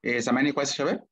إيه سامعني كويس يا شباب؟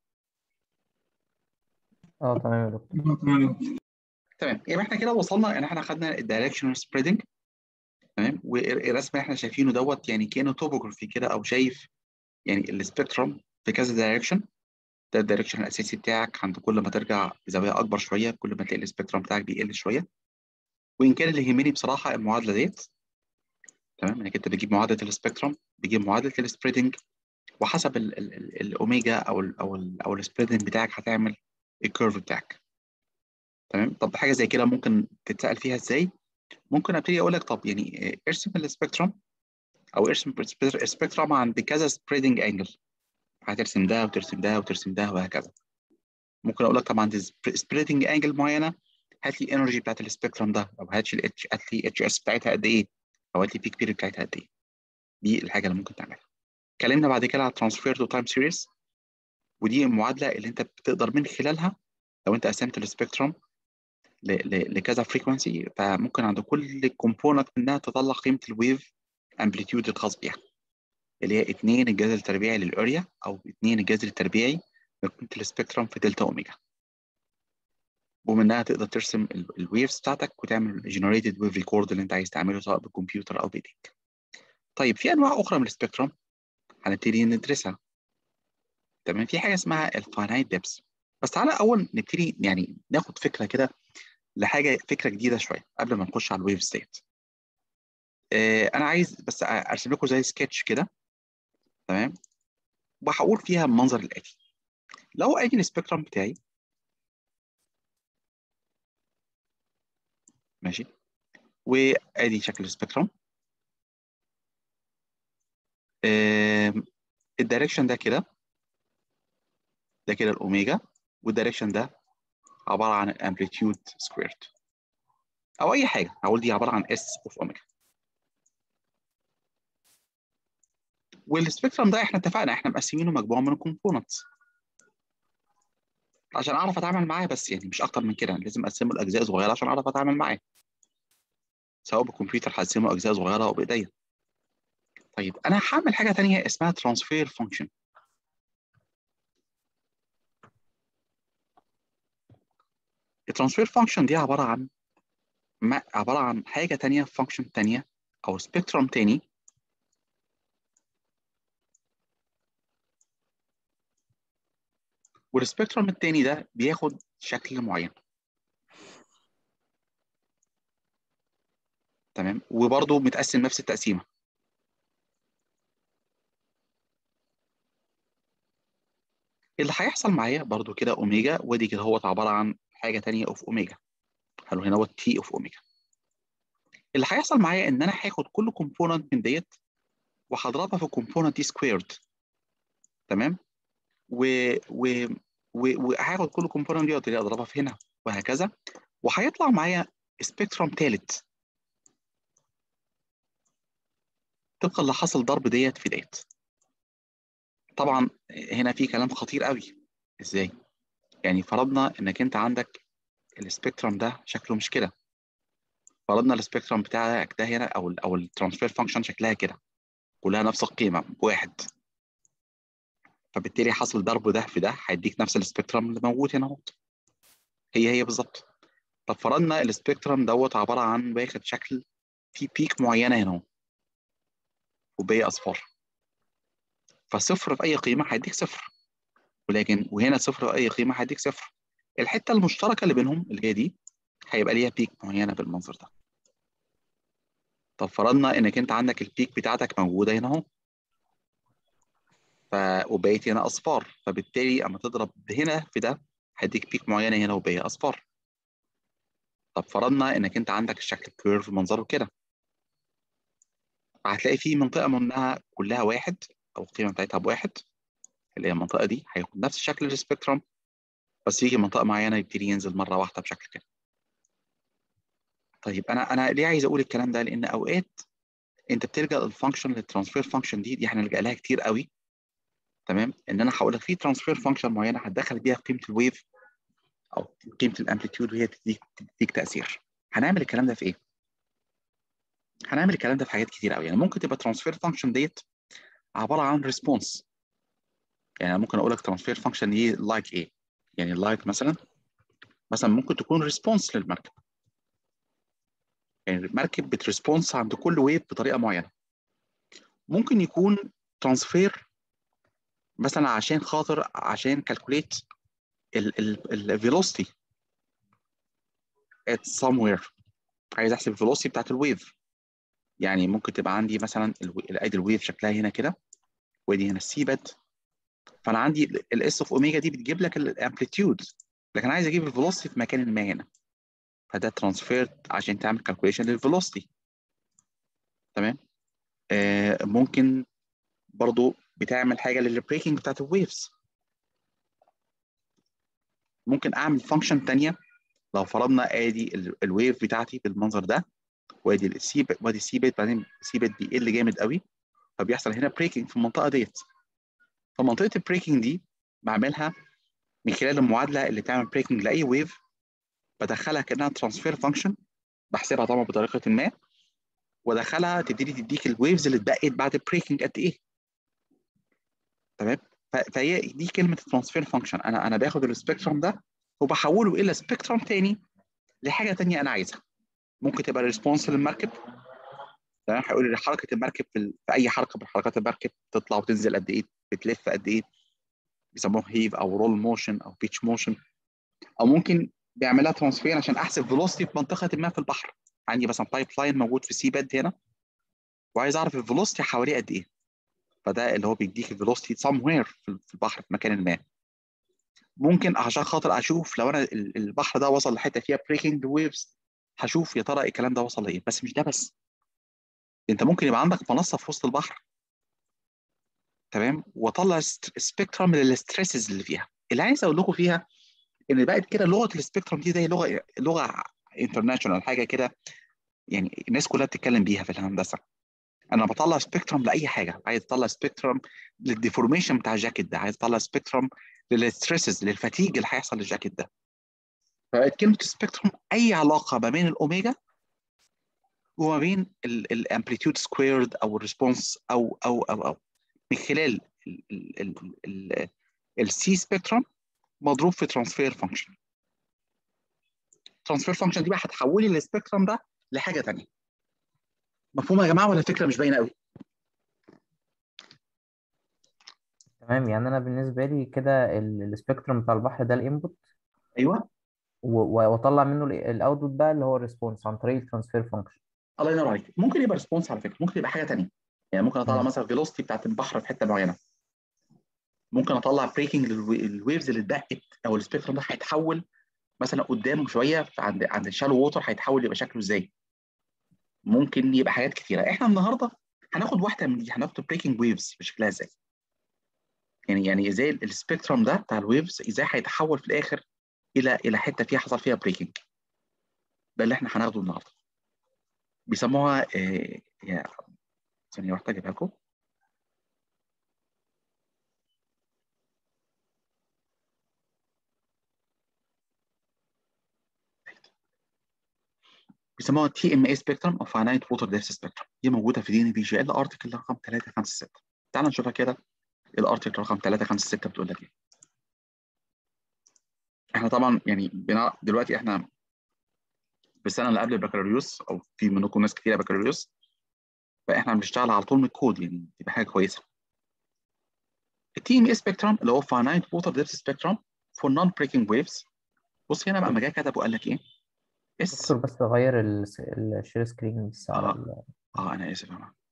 اه تمام يا دكتور تمام يبقى احنا كده وصلنا ان احنا خدنا الدايركشنال سبريدنج تمام والرسم اللي احنا شايفينه دوت يعني كانه توبوجرافي كده او شايف يعني السبيكترم في كذا دايركشن ده الدايركشن الاساسي بتاعك عند كل ما ترجع بزاويه اكبر شويه كل ما تلاقي السبيكترم بتاعك بيقل شويه وان كان اللي يهمني بصراحه المعادله ديت تمام انك انت بتجيب معادله السبيكترم بتجيب معادله السبريدنج وحسب ال ال ال الاوميجا او ال او ال او السبريدنج بتاعك هتعمل الكيرف بتاعك تمام طب حاجه زي كده ممكن تتسال فيها ازاي ممكن ابتدي اقول لك طب يعني ارسم السبيكترم او ارسم السبيكترم عند كذا سبريدنج انجل هترسم ده وترسم ده وترسم ده وهكذا ممكن اقول لك طب عند سبريدنج انجل معينه هات لي الانرجي بتاعت السبيكترم ده او هات لي الاتش هات لي اتش اس بتاعتها قد ايه او هات لي بيك بيريد بتاعتها قد ايه دي الحاجه اللي ممكن تعملها اتكلمنا بعد كده على ترانسفير تو تايم سيريز ودي المعادله اللي انت بتقدر من خلالها لو انت قسمت السبيكترم لكذا فريكونسي فممكن عند كل كومبوننت منها تطلع قيمه الويف امبليتيود الخاص بيها اللي هي 2 الجذر التربيعي للاريا او 2 الجذر التربيعي لقيمه السبيكترم في دلتا اوميجا ومنها تقدر ترسم الويفز بتاعتك وتعمل جنريتد ويف ريكورد اللي انت عايز تعمله سواء بالكمبيوتر او بايديك طيب في انواع اخرى من السبيكترم هنبتدي ندرسها تمام في حاجه اسمها الفاينايت ديبس بس تعالى اول نبتدي يعني ناخد فكره كده لحاجه فكره جديده شويه قبل ما نخش على الويف ستيت آه انا عايز بس ارسم لكم زي سكتش كده تمام وهقول فيها المنظر الاتي لو ادي السبيكترم بتاعي ماشي وادي شكل السبيكترم آه الدايركشن ده كده ده كده الاوميجا والدايركشن ده عباره عن الامبليتيود سكويرد او اي حاجه هقول دي عباره عن اس اوف اوميجا والسبيكترم ده احنا اتفقنا احنا مقسمينه مجموعه من الكومبوننتس عشان اعرف اتعامل معاه بس يعني مش اكتر من كده لازم اقسمه لاجزاء صغيره عشان اعرف اتعامل معاه سواء بالكمبيوتر هقسمه اجزاء صغيره او بايديا طيب انا هعمل حاجه ثانيه اسمها ترانسفير فانكشن الترانسفير فانكشن دي عباره عن ما عباره عن حاجه ثانيه فانكشن ثانيه او سبيكترم ثاني والسبيكترم الثاني ده بياخد شكل معين تمام وبرضه متقسم نفس التقسيمه اللي هيحصل معايا برضو كده اوميجا ودي كده هو عباره عن حاجه ثانيه اوف اوميجا حلو هنا هو تي اوف اوميجا اللي هيحصل معايا ان انا هاخد كل كومبوننت من ديت وهضربها في الكومبوننت دي سكويرد تمام و و وهاخد كل كومبوننت دي وابتدي اضربها في هنا وهكذا وهيطلع معايا سبيكترم ثالث طبقا اللي حصل ضرب ديت في ديت طبعا هنا في كلام خطير قوي ازاي يعني فرضنا انك انت عندك السبيكترم ده شكله مش كده فرضنا السبيكترم بتاعك ده هنا او ال او الترانسفير فانكشن شكلها كده كلها نفس القيمه بواحد فبالتالي حصل ضرب ده في ده هيديك نفس السبيكترم اللي موجود هنا اهو هي هي بالظبط طب فرضنا السبيكترم دوت عباره عن واخد شكل في بيك معينه هنا اهو وباقي اصفار فصفر في اي قيمه هيديك صفر ولكن وهنا صفر في اي قيمه هيديك صفر الحته المشتركه اللي بينهم اللي هي دي هيبقى ليها بيك معينه بالمنظر ده طب فرضنا انك انت عندك البيك بتاعتك موجوده هنا اهو ف وبقيت هنا اصفار فبالتالي اما تضرب هنا في ده هيديك بيك معينه هنا وباقي اصفار طب فرضنا انك انت عندك الشكل كيرف منظره كده فهتلاقي في منطقه منها كلها واحد او القيمه بتاعتها بواحد اللي هي المنطقه دي هياخد نفس شكل السبيكترم بس يجي منطقه معينه يبتدي ينزل مره واحده بشكل كده طيب انا انا ليه عايز اقول الكلام ده لان اوقات انت بتلجا للفانكشن للترانسفير فانكشن دي دي هنلجا لها كتير قوي تمام ان انا هقول لك في ترانسفير فانكشن معينه هتدخل بيها قيمه الويف او قيمه الامبليتيود وهي تديك تديك تاثير هنعمل الكلام ده في ايه هنعمل الكلام ده في حاجات كتير قوي يعني ممكن تبقى ترانسفير فانكشن ديت عباره عن ريسبونس يعني انا ممكن اقول لك ترانسفير فانكشن دي لايك ايه يعني لايك مثلا مثلا ممكن تكون ريسبونس للمركب يعني المركب بتريسبونس عند كل ويف بطريقه معينه ممكن يكون ترانسفير مثلا عشان خاطر عشان كالكوليت الفيلوسيتي at somewhere عايز احسب الفيلوسيتي بتاعت الويف يعني ممكن تبقى عندي مثلا ادي الويف شكلها هنا كده وادي هنا السي باد فانا عندي الاس اوف اوميجا دي بتجيب لك الامبليتيود لكن عايز اجيب الفيلوسيتي في مكان ما هنا فده ترانسفير عشان تعمل كالكوليشن للفيلوسيتي تمام آه ممكن برضو بتعمل حاجه للبريكنج بتاعت الويفز ممكن اعمل فانكشن ثانيه لو فرضنا ادي الويف بتاعتي بالمنظر ده وادي السي وادي السي بيت بعدين السي بيت بيقل جامد قوي فبيحصل هنا بريكنج في المنطقه ديت فمنطقه البريكنج دي بعملها من خلال المعادله اللي بتعمل بريكنج لاي ويف بدخلها كانها ترانسفير فانكشن بحسبها طبعا بطريقه ما وادخلها تبتدي تديك الويفز اللي اتبقت بعد البريكنج قد ايه تمام فهي دي كلمه ترانسفير فانكشن انا انا باخد السبيكترم ده وبحوله الى سبيكترم تاني لحاجه تانيه انا عايزها ممكن تبقى ريسبونس للمركب تمام هيقول لي حركه المركب في, في اي حركه من حركات المركب تطلع وتنزل قد ايه بتلف قد ايه بيسموه هيف او رول موشن او بيتش موشن او ممكن بيعملها ترانسفير عشان احسب فيلوسيتي في منطقه ما في البحر عندي مثلا بايب لاين موجود في سي باد هنا وعايز اعرف الفيلوسيتي حواليه قد ايه فده اللي هو بيديك الفيلوسيتي somewhere في البحر في مكان ما ممكن عشان خاطر اشوف لو انا البحر ده وصل لحته فيها بريكنج ويفز هشوف يا ترى الكلام ده وصل لايه بس مش ده بس انت ممكن يبقى عندك منصه في وسط البحر تمام واطلع سبيكترم للستريسز اللي فيها اللي عايز اقول لكم فيها ان بقت كده لغه السبيكترم دي زي لغه لغه انترناشونال حاجه كده يعني الناس كلها بتتكلم بيها في الهندسه انا بطلع سبيكترم لاي حاجه عايز اطلع سبيكترم للديفورميشن بتاع الجاكيت ده عايز اطلع سبيكترم للستريسز للفتيج اللي هيحصل للجاكيت ده فبقت كلمه سبيكترم اي علاقه ما بين الاوميجا وما بين الامبليتيود سكويرد او الريسبونس او او او او من خلال السي سبيكترم مضروب في ترانسفير فانكشن ترانسفير فانكشن دي بقى هتحولي السبيكترم ده لحاجه ثانيه مفهوم يا جماعه ولا الفكره مش باينه قوي تمام يعني انا بالنسبه لي كده السبيكترم بتاع البحر ده الانبوت ايوه واطلع منه الاوتبوت بقى اللي هو الريسبونس عن طريق الترانسفير فانكشن الله ينور عليك ممكن يبقى ريسبونس على فكره ممكن يبقى حاجه ثانيه يعني ممكن اطلع مم. مثلا فيلوسيتي بتاعت البحر في حته معينه ممكن اطلع بريكنج للويفز اللي اتبقت او السبيكترم ده هيتحول مثلا قدامه شويه عند عند الشالو ووتر هيتحول يبقى شكله ازاي ممكن يبقى حاجات كتيره احنا النهارده هناخد واحده من دي هناخد بريكنج ويفز بشكلها ازاي يعني يعني ازاي السبيكترم ده بتاع الويفز ازاي هيتحول في الاخر الى الى حته فيها حصل فيها بريكنج ده اللي احنا هناخده النهارده بيسموها آه يا ثانيه واحده اجيبها لكم بيسموها تي ام اي سبيكترم او فاينايت ووتر ديبث سبيكترم دي موجوده في دي ان بي جي ال ارتكل رقم 356 تعال نشوفها كده الارتكل رقم 356 بتقول لك ايه احنا طبعا يعني بنا دلوقتي احنا بالسنه اللي قبل البكالوريوس او في منكم ناس كتيره بكالوريوس فاحنا بنشتغل على طول من الكود يعني دي حاجه كويسه التي ام اي سبيكترم اللي هو فاينايت ووتر ديبث سبيكترم فور نون بريكنج ويفز بص هنا بقى ما جه كتب وقال لك ايه اس دكتور بس غير الشير سكرين بس على آه. ال- اه انا اسف يا جماعه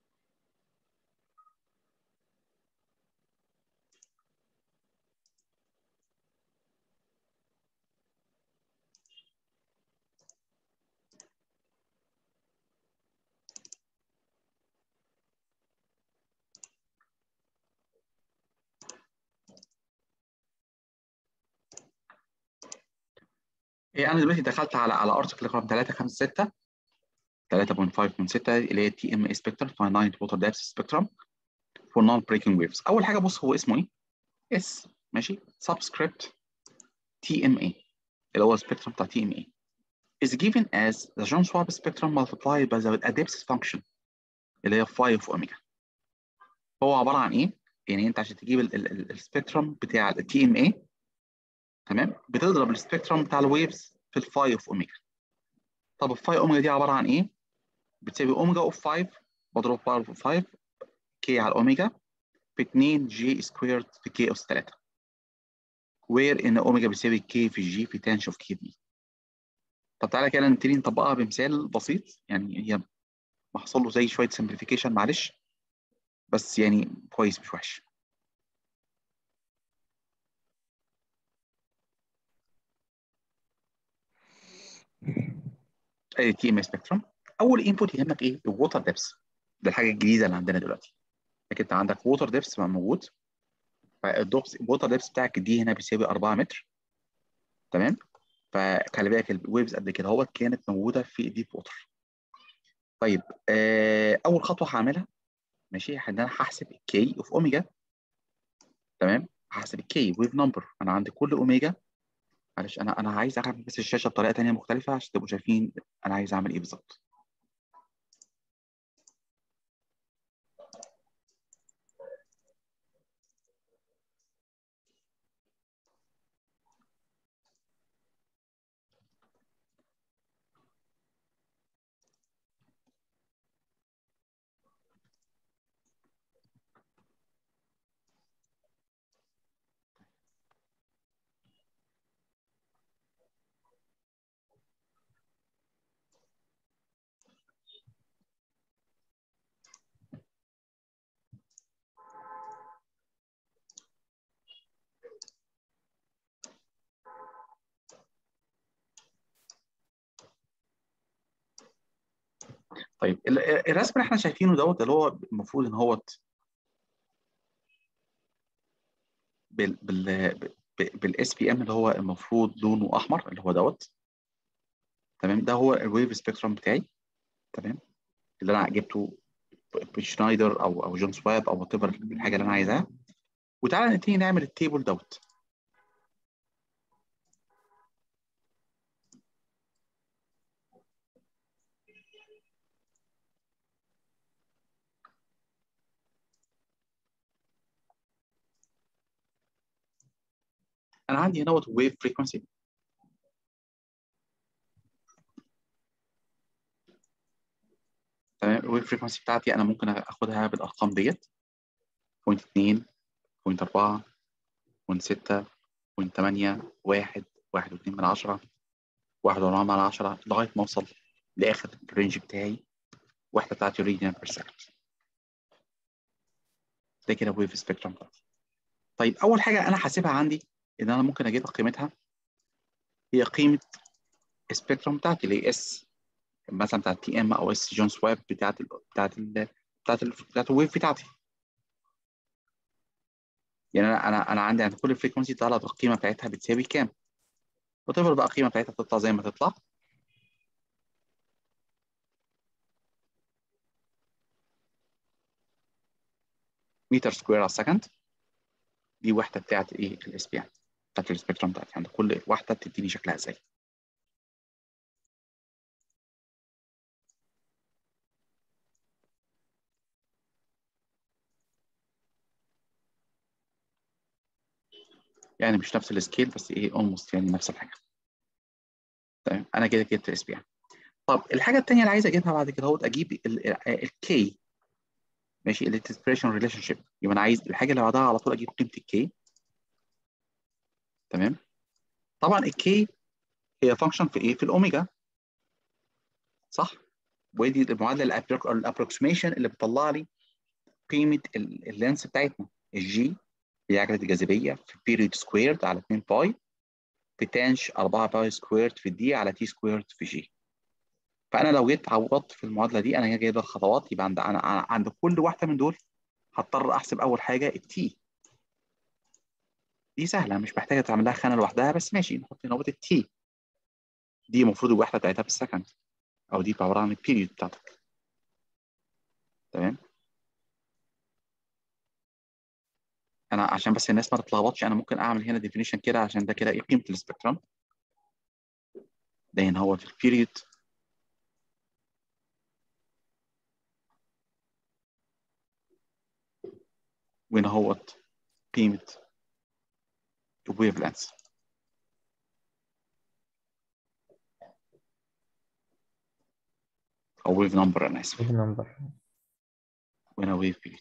إيه انا دلوقتي دخلت على على ارتكل رقم 356 3.5.6 اللي هي تي ام اي سبيكترم فاينايت ووتر ديبث سبيكترم فور نون بريكنج ويفز اول حاجه بص هو اسمه ايه اس ماشي سبسكريبت تي ام اي اللي هو السبيكترم بتاع تي ام اي is given as the John Schwab spectrum multiplied by the depth function اللي هي phi of omega هو عباره عن ايه يعني انت عشان تجيب السبيكترم بتاع التي ام اي تمام بتضرب السبيكترم بتاع الويفز في الفاي اوف اوميجا طب الفاي اوميجا دي عباره عن ايه؟ بتساوي اوميجا اوف 5 بضرب باور اوف 5 كي على الاوميجا في 2 جي سكويرد في كي اس 3 وير ان اوميجا بيساوي كي في جي في تانش اوف كي دي طب تعالى كده نبتدي نطبقها بمثال بسيط يعني هي محصل له زي شويه سمبليفيكيشن معلش بس يعني كويس مش وحش ادي تي ام سبيكترم اول انبوت يهمك ايه الووتر ديبس ده الحاجه الجديده اللي عندنا دلوقتي لكن انت عندك ووتر ديبس موجود فالدوبس الووتر ديبس بتاعك دي هنا بيساوي 4 متر تمام فخلي بالك الويفز قبل كده هو كانت موجوده في ديب ووتر طيب آه اول خطوه هعملها ماشي ان انا هحسب الكي اوف اوميجا تمام هحسب الكي ويف نمبر انا عندي كل اوميجا معلش انا انا عايز اعمل بس الشاشه بطريقه ثانيه مختلفه عشان تبقوا شايفين انا عايز اعمل ايه بالظبط طيب الرسم اللي احنا شايفينه دوت اللي هو المفروض ان هو بال بال بالاس بي ام اللي هو المفروض لونه احمر اللي هو دوت تمام ده هو الويف سبيكترم بتاعي تمام اللي انا جبته بشنايدر او او جون سواب او وات الحاجه اللي انا عايزها وتعالى نبتدي نعمل التيبل دوت انا عندي هنا ويف فريكونسي تمام الويف فريكونسي بتاعتي انا ممكن اخدها بالارقام ديت 0.2 0.4 0.6 0.8 1 1 2 من 10 1 4 من 10 لغايه ما اوصل لاخر الرينج بتاعي الوحده بتاعتي ريديان بير سكند ده كده ويف سبيكترم بتاعتي طيب اول حاجه انا حاسبها عندي ان انا ممكن اجيب قيمتها هي قيمه السبيكترم بتاعتي اللي هي اس مثلا بتاعت تي ام او اس جون سواب بتاعت ال بتاعت ال بتاعت ال بتاعت الويف بتاعتي يعني انا انا انا عندي عند كل الفريكونسي طلعت القيمه بتاعتها بتساوي كام وتفضل بقى القيمه بتاعتها تطلع زي ما تطلع متر سكوير على السكند دي وحده بتاعت ايه الاس بي ام بتاعت السبيكترم بتاعتي عند كل واحده بتديني شكلها ازاي يعني مش نفس السكيل بس ايه اولموست يعني نفس الحاجه تمام انا كده جبت اس بي طب الحاجه الثانيه اللي عايز اجيبها بعد كده هو اجيب الكي ماشي الانتسبريشن ريليشن شيب يبقى انا عايز الحاجه اللي بعدها على طول اجيب قيمه الكي تمام طبعا الكي هي فانكشن في ايه في الاوميجا صح ودي المعادله الابروكسيميشن اللي بتطلع لي قيمه اللينس بتاعتنا الجي هي عجله الجاذبيه في بيريود سكويرد على 2 باي في تانش 4 باي سكويرد في دي على تي سكويرد في جي فانا لو جيت عوضت في المعادله دي انا جايب الخطوات يبقى عند انا عند كل واحده من دول هضطر احسب اول حاجه التي دي سهله مش محتاجه تعمل لها خانه لوحدها بس ماشي نحط نقطه التي دي المفروض الوحده بتاعتها بالسكند او دي عباره عن البيريود بتاعتك تمام انا عشان بس الناس ما تتلخبطش انا ممكن اعمل هنا ديفينيشن كده عشان ده كده ايه قيمه السبيكترم ده هنا هو في البيريود وهنا هوت قيمة الويف لانس أو ويف نمبر أنا آسف ويف نمبر وهنا ويف بيريد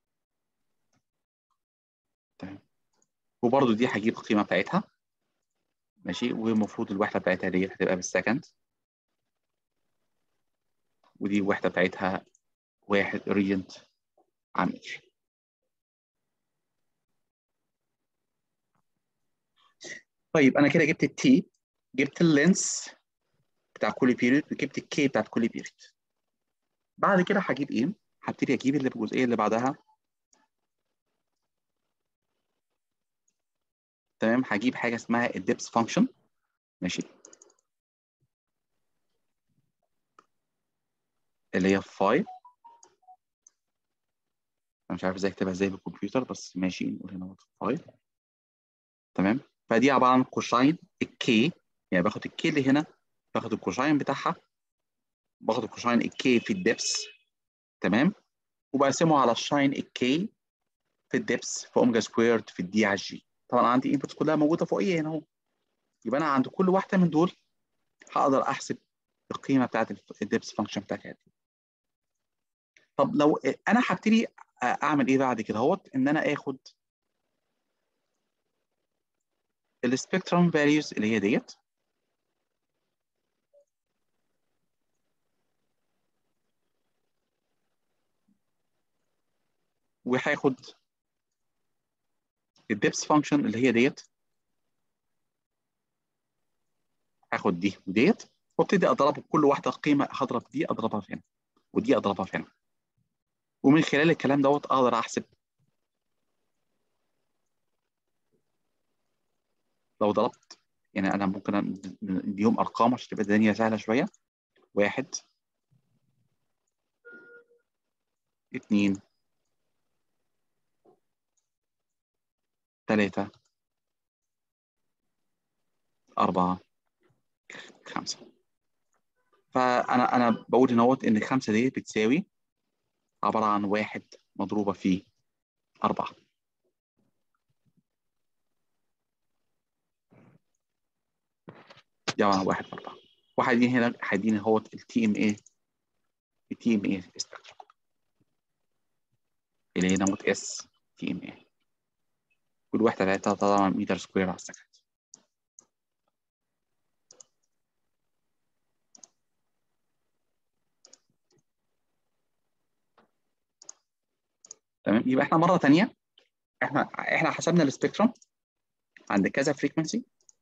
تمام وبرضه دي هجيب القيمة بتاعتها ماشي والمفروض الوحدة بتاعتها ديت هتبقى بالسكند ودي الوحدة بتاعتها واحد ريجنت عن متر طيب انا كده جبت التي جبت اللينس بتاع كل بيريود وجبت الكي بتاعت كل بيريود بعد كده هجيب ايه؟ هبتدي اجيب اللي الجزئيه اللي بعدها تمام هجيب حاجه اسمها الدبس فانكشن ماشي اللي هي 5 انا مش عارف ازاي اكتبها ازاي بالكمبيوتر بس ماشي نقول هنا 5 تمام فدي عباره عن كوشاين الكي يعني باخد الكي اللي هنا باخد الكوشاين بتاعها باخد الكوشاين الكي في الدبس تمام وبقسمه على الشاين الكي في الدبس في اوميجا سكويرد في الدي على الجي طبعا عندي انبوتس كلها موجوده فوقيه هنا اهو يبقى انا عند كل واحده من دول هقدر احسب القيمه بتاعت الدبس فانكشن بتاعتي دي طب لو انا هبتدي اعمل ايه بعد كده اهوت ان انا اخد السبيكترم فاليوز اللي هي ديت وهاخد الدبس فانكشن اللي هي ديت هاخد دي وديت وابتدي اضرب كل واحده قيمه هضرب دي اضربها في هنا ودي اضربها في هنا ومن خلال الكلام دوت اقدر احسب لو ضربت يعني انا ممكن نديهم ارقام عشان تبقى الدنيا سهله شويه واحد اتنين تلاتة أربعة خمسة فأنا أنا بقول هنا اهوت إن خمسة دي بتساوي عبارة عن واحد مضروبة في أربعة دي عبارة عن واحد في أربعة وهيديني هنا هيديني اهوت التي ام اي التي ام اي سبيكترم اللي هنا اهوت اس تي ام اي كل واحدة بتاعتها طبعا متر سكوير على السكند تمام يبقى احنا مرة تانية احنا احنا حسبنا السبيكترم عند كذا فريكونسي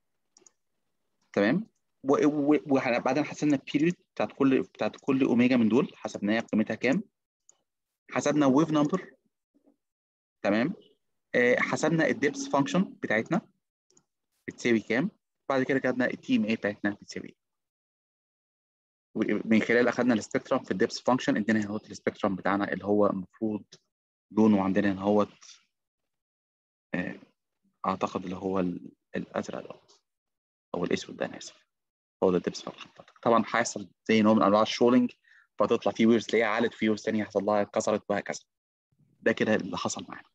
تمام وبعدين حسبنا البيريود بتاعت كل بتاعت كل اوميجا من دول حسبناها قيمتها كام حسبنا ويف نمبر تمام آه حسبنا الدبس فانكشن بتاعتنا بتساوي كام بعد كده خدنا التي ام اي بتاعتنا بتساوي من خلال اخذنا السبيكترم في الدبس فانكشن ادينا هنا اهوت السبيكترم بتاعنا اللي هو المفروض لونه عندنا هنا اهوت آه اعتقد اللي هو الازرق دوت او الاسود ده انا اسف هو ده الدبس فانكشن بتاعتك طبعا هيحصل زي نوع من انواع الشولينج فتطلع في ويفز تلاقيها عالت في ويفز ثانيه يحصل لها اتكسرت وهكذا ده كده اللي حصل معانا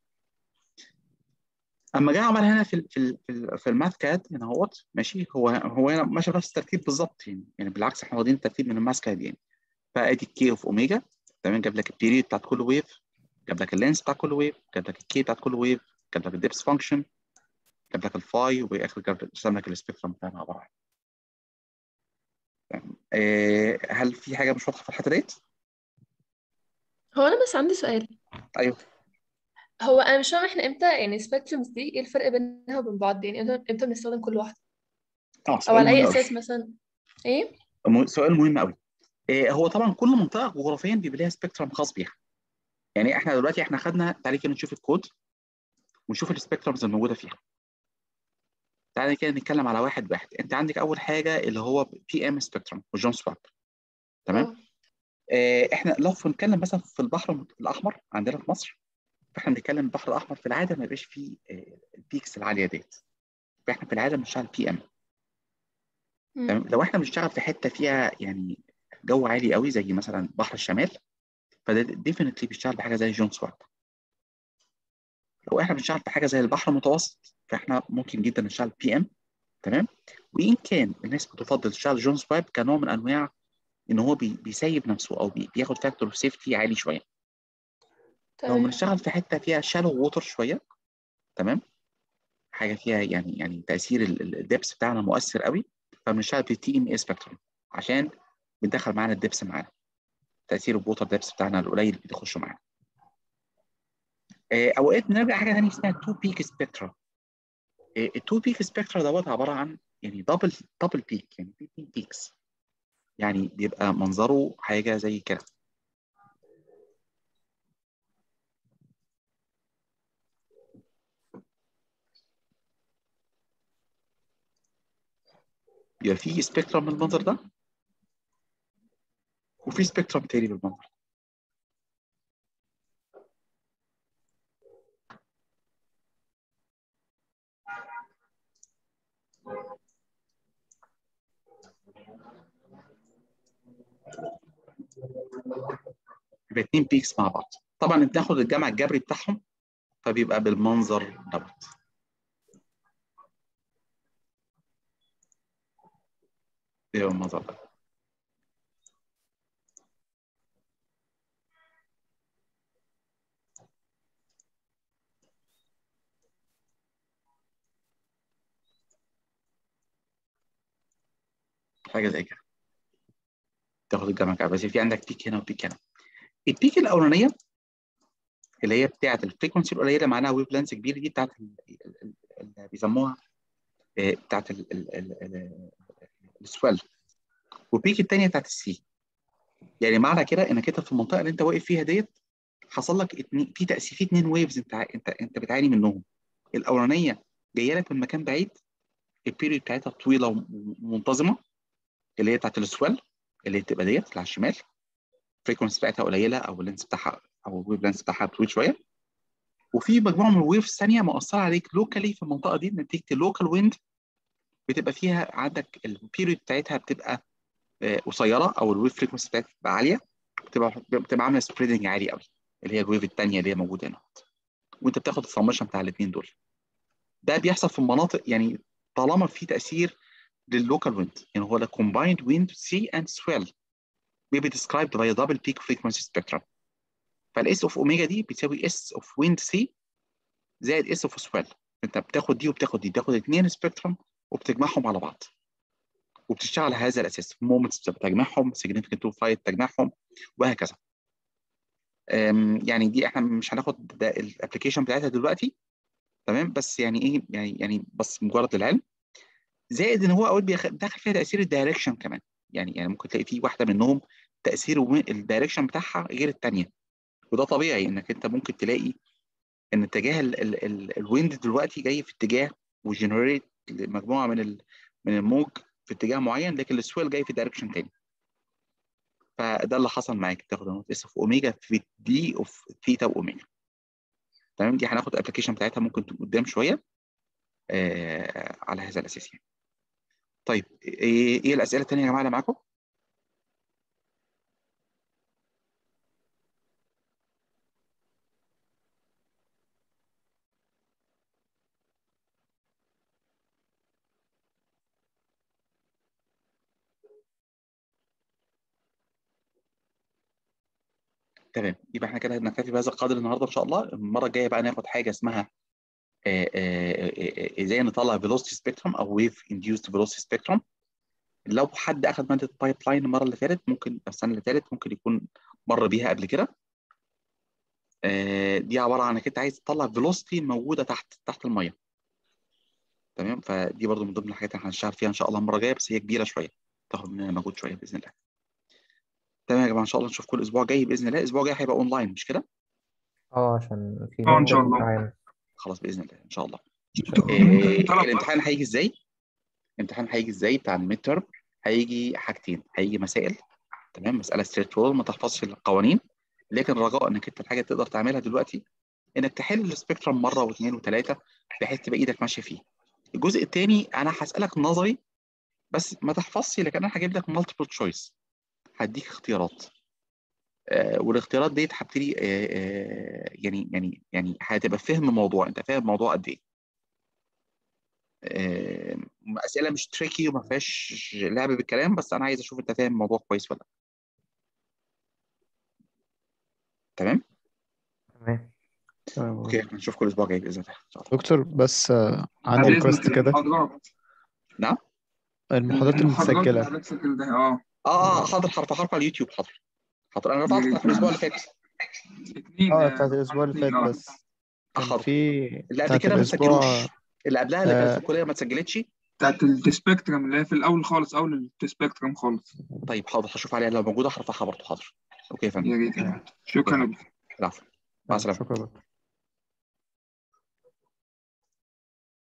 اما جه عمل هنا في ال في ال في الماث كاد هنا اهوت ماشي هو هو هنا ماشي بنفس الترتيب بالظبط يعني يعني بالعكس احنا واخدين الترتيب من الماث كاد يعني فادي الكي اوف اوميجا تمام جاب لك البيريد بتاعت كل ويف جاب لك اللينس بتاع كل ويف جاب لك الكي بتاعت كل ويف جاب لك الدبس فانكشن جاب لك الفاي وبالاخر جاب رسم لك السبيكترم بتاعنا عباره عن إيه هل في حاجه مش واضحه في الحته ديت؟ هو انا بس عندي سؤال ايوه هو انا مش فاهمه احنا امتى يعني سبيكترمز دي ايه الفرق بينها وبين بعض يعني امتى امتى بنستخدم كل واحده اه او سؤال على اي مهم اساس قوي مثلا ايه سؤال مهم قوي إيه هو طبعا كل منطقه جغرافيا بيبقى لها سبيكترم خاص بيها يعني احنا دلوقتي احنا خدنا تعالي كده نشوف الكود ونشوف السبيكترمز الموجوده فيها تعالى كده نتكلم على واحد واحد انت عندك اول حاجه اللي هو بي ام سبيكترم وجون سواب تمام اه آه احنا لو بنتكلم مثلا في البحر الاحمر عندنا في مصر فاحنا بنتكلم البحر الاحمر في العاده ما يبقاش فيه آه البيكس العاليه ديت فاحنا في العاده بنشتغل بي ام تمام مم. لو احنا بنشتغل في حته فيها يعني جو عالي قوي زي مثلا بحر الشمال فده ديفنتلي بيشتغل بحاجه زي جون سواب لو احنا بنشتغل في حاجه زي البحر المتوسط فاحنا ممكن جدا نشتغل بي ام تمام وان كان الناس بتفضل تشتغل جونز بايب كنوع من انواع ان هو بي بيسيب نفسه او بي بياخد فاكتور اوف سيفتي عالي شويه لو تمام بنشتغل في حته فيها شالو ووتر شويه تمام حاجه فيها يعني يعني تاثير الدبس بتاعنا مؤثر قوي فبنشتغل في تي ام اي سبيكتروم عشان بندخل معانا الدبس معانا تاثير الووتر دبس بتاعنا القليل بيخش معانا آه، اوقات بنرجع حاجه ثانيه اسمها تو بيك سبيكترا التو بيك سبيكترا دوت عباره عن يعني دبل دبل بيك يعني في اتنين بيكس يعني بيبقى منظره حاجه زي كده يبقى في سبيكترم بالمنظر ده وفي سبيكترم تاني بالمنظر ده. يبقى اتنين بيكس مع بعض طبعا انت تاخد الجمع الجبري بتاعهم فبيبقى بالمنظر دوت بيبقى بالمنظر ده حاجه زي كده تاخد الجمع الجبري بس في عندك بيك هنا وبيك هنا البيك الاولانيه اللي هي بتاعه الفريكونسي القليله معناها ويف لانس كبير دي بتاعه اللي بيسموها آه، بتاعه السويل والبيك الثانيه بتاعه السي يعني معنى كده انك انت في المنطقه اللي انت واقف فيها ديت حصل لك اتنين في تاثير في اثنين ويفز انت ع- انت انت بتعاني منهم الاولانيه جايه لك من مكان بعيد البيريود بتاعتها طويله ومنتظمه اللي هي بتاعت السويل اللي هي بتبقى ديت اللي على الشمال الفريكونسي بتاعتها قليله او اللينس بتاعها او الويف لينس بتاعها طويل شويه وفي مجموعه من الويفز ثانيه مؤثره عليك لوكالي في المنطقه دي نتيجه اللوكال ويند بتبقى فيها عندك البيريود بتاعتها بتبقى آه، قصيره او الويف فريكونسي بتاعتها بتبقى عاليه بتبقى بتبقى عامله سبريدنج عالي قوي اللي هي الويف الثانيه اللي هي موجوده هنا وانت بتاخد السمشن بتاع الاثنين دول ده بيحصل في المناطق يعني طالما في تاثير لللوكال ويند يعني هو ده combined wind sea and swell may be described by a double peak frequency spectrum فالاس اوف اوميجا دي بتساوي اس اوف ويند سي زائد اس اوف سويل انت بتاخد دي وبتاخد دي بتاخد اثنين سبيكترم وبتجمعهم على بعض وبتشتغل على هذا الاساس مومنتس بتجمعهم significant to flight تجمعهم وهكذا أم، يعني دي احنا مش هناخد الابلكيشن بتاعتها دلوقتي تمام بس يعني ايه يعني يعني بس مجرد العلم زائد ان هو اوقات بيخ- بيدخل فيها تاثير الدايركشن كمان يعني يعني ممكن تلاقي في واحده منهم تاثير الدايركشن بتاعها غير الثانيه وده طبيعي انك انت ممكن تلاقي ان اتجاه ال- ال- ال- الويند دلوقتي جاي في اتجاه وجنريت مجموعه من ال- من الموج في اتجاه معين لكن السويل جاي في دايركشن تاني فده اللي حصل معاك تاخد نوت اس اوف اوميجا في دي اوف ثيتا واوميجا تمام دي هناخد الابلكيشن بتاعتها ممكن تكون قدام شويه آه على هذا الاساس يعني طيب ايه إيه الاسئله الثانيه يا جماعه اللي معاكم؟ تمام يبقى احنا كده نكتفي بهذا القدر النهارده ان شاء الله المره الجايه بقى ناخد حاجه اسمها آه، آه، آه، ازاي نطلع فيلوسيتي سبيكترم او ويف انديوست فيلوسيتي سبيكترم لو حد اخذ ماده بايب لاين المره اللي فاتت ممكن السنه اللي فاتت ممكن يكون مر بيها قبل كده آه، دي عباره عن انك انت عايز تطلع فيلوسيتي موجوده تحت تحت الميه تمام فدي برضو من ضمن الحاجات اللي هنشتغل فيها ان شاء الله المره الجايه بس هي كبيره شويه تاخد مننا مجهود شويه باذن الله تمام يا جماعه ان شاء الله نشوف كل اسبوع جاي باذن الله الاسبوع الجاي هيبقى اونلاين مش كده اه عشان في اه ان شاء مادة الله معينة خلاص باذن الله ان شاء الله دكتور إيه ممكن طلب الامتحان هيجي ازاي الامتحان هيجي ازاي بتاع الميد تيرم هيجي حاجتين هيجي مسائل تمام مساله ستريت فورورد ما تحفظش القوانين لكن رجاء انك انت الحاجه تقدر تعملها دلوقتي انك تحل السبيكترم مره واثنين وثلاثه بحيث تبقى ايدك ماشيه فيه الجزء الثاني انا هسالك نظري بس ما تحفظش لكن انا هجيب لك مالتيبل تشويس هديك اختيارات آه، والاختيارات ديت هبتدي آه، آه، يعني يعني يعني هتبقى فاهم الموضوع انت فاهم الموضوع قد ايه آه، اسئله مش تريكي وما فيهاش لعب بالكلام بس انا عايز اشوف انت فاهم الموضوع كويس ولا لا تمام تمام تمام. اوكي نشوفكم الاسبوع الجاي باذن الله ان شاء الله دكتور بس آه، بعد عندي إذنك ريكوست كده المحاضرات نعم المحاضرات المحاضرات المتسجلة اللي هتسجل ده اه اه اه حاضر حرف حرف على اليوتيوب حاضر حاضر انا رفعت بتاعت الاسبوع اللي فات اتنين اه آه، بتاعت الأسبوع اللي فات اتنين، آه. بس كان حاضر في اللي قبل بتاعت كده ما الأسبوع تسجلوش اللي قبلها اللي كانت آه. في الكليه ما اتسجلتش بتاعت السبيكترم اللي هي في الأول خالص أول السبيكترم خالص طيب حاضر هشوف عليها لو موجوده هرفعها برضه حاضر اوكي يا فندم يا ريت شكرا العفو مع السلامه شكرا دكتور